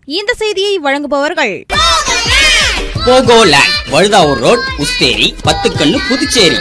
இந்த செய்தியை வழங்குபவர்கள் போகோலேண்ட் வழுதாவூர் ரோட் உஸ்தேரி பத்துக்கண்ணு புதுச்சேரி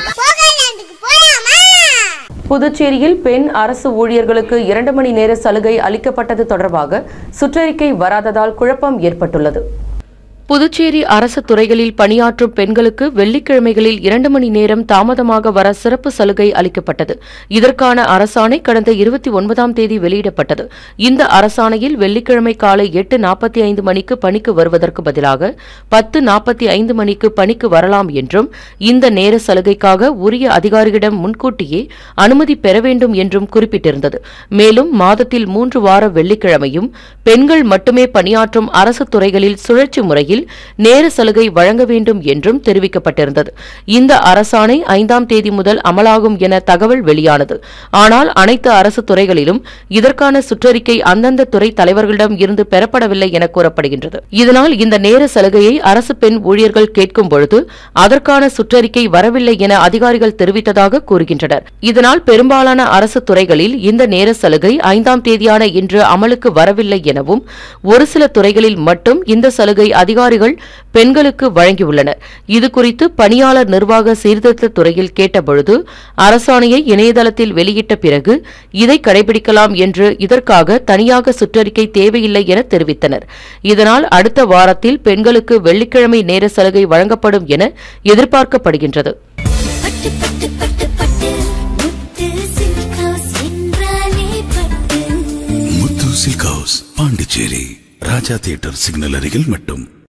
புதுச்சேரியில் பெண் அரசு ஊழியர்களுக்கு இரண்டு மணி நேர சலுகை அளிக்கப்பட்டது தொடர்பாக சுற்றறிக்கை வராததால் குழப்பம் ஏற்பட்டுள்ளது புதுச்சேரி அரசு துறைகளில் பணியாற்றும் பெண்களுக்கு வெள்ளிக்கிழமைகளில் இரண்டு மணி நேரம் தாமதமாக வர சிறப்பு சலுகை அளிக்கப்பட்டது இதற்கான அரசாணை கடந்த இருபத்தி ஒன்பதாம் தேதி வெளியிடப்பட்டது இந்த அரசாணையில் வெள்ளிக்கிழமை காலை எட்டு நாற்பத்தி ஐந்து மணிக்கு பணிக்கு வருவதற்கு பதிலாக பத்து நாற்பத்தி ஐந்து மணிக்கு பணிக்கு வரலாம் என்றும் இந்த நேர சலுகைக்காக உரிய அதிகாரியிடம் முன்கூட்டியே அனுமதி பெற வேண்டும் என்றும் குறிப்பிட்டிருந்தது மேலும் மாதத்தில் மூன்று வார வெள்ளிக்கிழமையும் பெண்கள் மட்டுமே பணியாற்றும் அரசு துறைகளில் சுழற்சி முறையில் நேர சலுகை வழங்க வேண்டும் என்றும் தெரிவிக்கப்பட்டிருந்தது இந்த அரசாணை ஐந்தாம் தேதி முதல் அமலாகும் என தகவல் வெளியானது ஆனால் அனைத்து அரசு துறைகளிலும் இதற்கான சுற்றறிக்கை அந்தந்த துறை தலைவர்களிடம் இருந்து பெறப்படவில்லை என கூறப்படுகின்றது இதனால் இந்த நேர சலுகையை அரசு பெண் ஊழியர்கள் கேட்கும் பொழுது அதற்கான சுற்றறிக்கை வரவில்லை என அதிகாரிகள் தெரிவித்ததாக கூறுகின்றனர் இதனால் பெரும்பாலான அரசு துறைகளில் இந்த நேர சலுகை ஐந்தாம் தேதியான இன்று அமலுக்கு வரவில்லை எனவும் ஒரு சில துறைகளில் மட்டும் இந்த சலுகை அதிகாரிகள் பெண்களுக்கு வழங்கியுள்ளனர் இதுகுறித்து பணியாளர் நிர்வாக சீர்திருத்த துறையில் கேட்டபொழுது அரசாணையை இணையதளத்தில் வெளியிட்ட பிறகு இதை கடைபிடிக்கலாம் என்று இதற்காக தனியாக சுற்றறிக்கை தேவையில்லை என தெரிவித்தனர் இதனால் அடுத்த வாரத்தில் பெண்களுக்கு வெள்ளிக்கிழமை நேர சலுகை வழங்கப்படும் என எதிர்பார்க்கப்படுகின்றது பட்டு பட்டு பட்டு பட்டு முத்து சில்க் ஹவுஸ் என்றாலே Pattu Muthu silk house Pondicherry Raja theatre signal அருகில் மட்டும்